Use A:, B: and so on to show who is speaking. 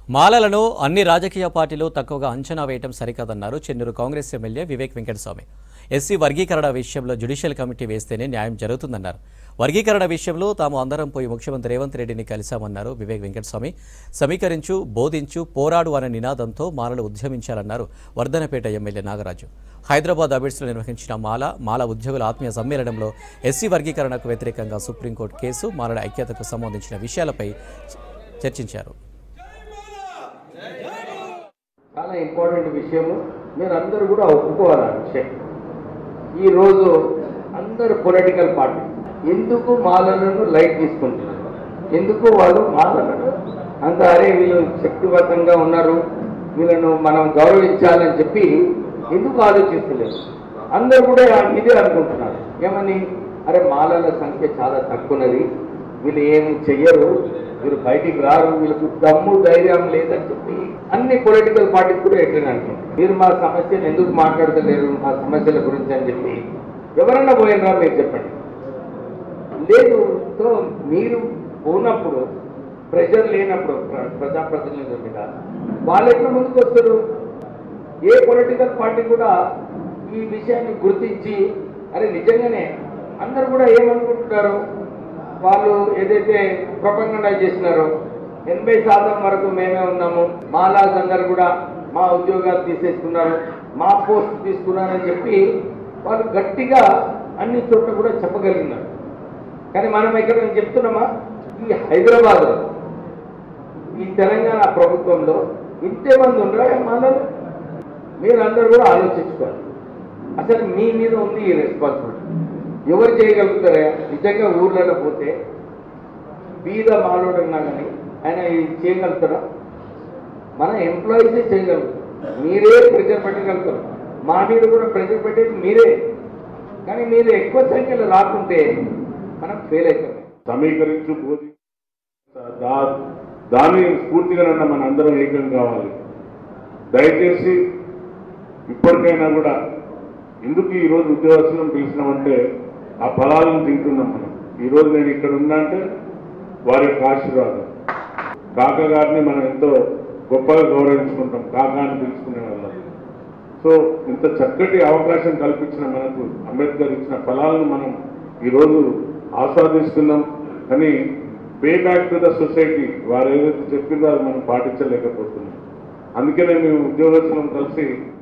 A: మాలలను అన్ని రాజకీయ పార్టీలు తక్కువగా అంచనా వేయటం సరికాదన్నారు చెన్నూరు కాంగ్రెస్ ఎమ్మెల్యే వివేక్ వెంకటస్వామి ఎస్సీ వర్గీకరణ విషయంలో జ్యుడిషియల్ కమిటీ వేస్తేనే న్యాయం జరుగుతుందన్నారు వర్గీకరణ విషయంలో తాము అందరం పోయి ముఖ్యమంత్రి రేవంత్ రెడ్డిని కలిశామన్నారు వివేక్ వెంకటస్వామి సమీకరించు బోధించు పోరాడు అనే నినాదంతో మాలలు ఉద్యమించాలన్నారు వర్ధనపేట ఎమ్మెల్యే నాగరాజు హైదరాబాద్ అబిడ్స్లో నిర్వహించిన మాల మాల ఉద్యోగుల ఆత్మీయ సమ్మేళనంలో ఎస్సీ వర్గీకరణకు వ్యతిరేకంగా సుప్రీంకోర్టు కేసు మాలల ఐక్యతకు సంబంధించిన విషయాలపై చర్చించారు
B: చాలా ఇంపార్టెంట్ విషయము మీరు అందరూ కూడా ఒప్పుకోవాలి ఆ విషయం ఈరోజు అందరు పొలిటికల్ పార్టీ ఎందుకు మాలలను లైట్ తీసుకుంటున్నారు ఎందుకు వాళ్ళు మాలలను అంత అరే వీళ్ళు శక్తివంతంగా ఉన్నారు వీళ్ళను మనం గౌరవించాలని చెప్పి ఎందుకు ఆలోచిస్తలేదు అందరు కూడా ఇదే అనుకుంటున్నారు ఏమని అరే మాలల సంఖ్య చాలా తక్కువన్నది వీళ్ళు ఏం చెయ్యరు వీళ్ళు బయటికి రారు వీళ్ళకు దమ్ము ధైర్యం లేదని చెప్పి అన్ని పొలిటికల్ పార్టీస్ కూడా ఎట్లనే అంటున్నారు మీరు మా సమస్యను ఎందుకు మాట్లాడతలేరు మా సమస్యల గురించి అని చెప్పి ఎవరన్నా పోయినరా మీరు చెప్పండి లేదు సో మీరు పోనప్పుడు ప్రెషర్ లేనప్పుడు ప్ర- ప్రజాప్రతినిధుల మీద వాళ్ళు ఎట్లా ముందుకు వస్తారు ఏ పొలిటికల్ పార్టీ కూడా ఈ విషయాన్ని గుర్తించి అరే నిజంగానే అందరు కూడా ఏమనుకుంటున్నారు వాళ్ళు ఏదైతే ప్రపంచంగా చేసినారో ఎనభై శాతం వరకు మేమే ఉన్నాము మాలాజ్ అందరు కూడా మా ఉద్యోగాలు తీసేసుకున్నారు మా పోస్ట్ తీసుకున్నారని చెప్పి వాళ్ళు గట్టిగా అన్ని చోట్ల కూడా చెప్పగలిగినారు కానీ మనం ఇక్కడ నేను చెప్తున్నామా ఈ హైదరాబాద్లో ఈ తెలంగాణ ప్రభుత్వంలో ఇంతే మంది ఉండరా మనలు మీరందరూ కూడా ఆలోచించుకోవాలి అసలు మీ మీద ఉంది ఈ రెస్పాన్సిబిలిటీ ఎవరు చేయగలుగుతారా నిజంగా ఊర్లలో పోతే బీద మాలోడన్నా కానీ ఆయన ఇది చేయగలుగుతారా మన ఎంప్లాయీసే చేయగలుగుతారు మీరే ప్రెజర్ పెట్టగలుగుతారు మా మీద కూడా ప్రెజర్ పెట్టేది మీరే కానీ మీరు ఎక్కువ సంఖ్యలో రాకుంటే మనం ఫెయిల్ అవుతాం
C: సమీకరించు బోధి దా- దాని స్ఫూర్తిగా మన అందరం ఏకం కావాలి దయచేసి ఇప్పటికైనా కూడా ఎందుకు ఈ రోజు ఉద్యోగస్తులను పిలిచినామంటే ఆ ఫలాలను తింటున్నాం మనం ఈ రోజు నేను ఇక్కడ ఉన్నా అంటే వారి యొక్క ఆశీర్వాదం కాక గారిని మనం ఎంతో గొప్పగా గౌరవించుకుంటాం కాకా అని పిలుచుకునే వాళ్ళం సో ఇంత చక్కటి అవకాశం కల్పించిన మనకు అంబేద్కర్ ఇచ్చిన ఫలాలను మనం ఈరోజు ఆస్వాదిస్తున్నాం కానీ pay back to the society వారు ఏదైతే చెప్పిందో అది మనం పాటించలేకపోతున్నాం అందుకనే మేము ఉద్యోగస్తులను కలిసి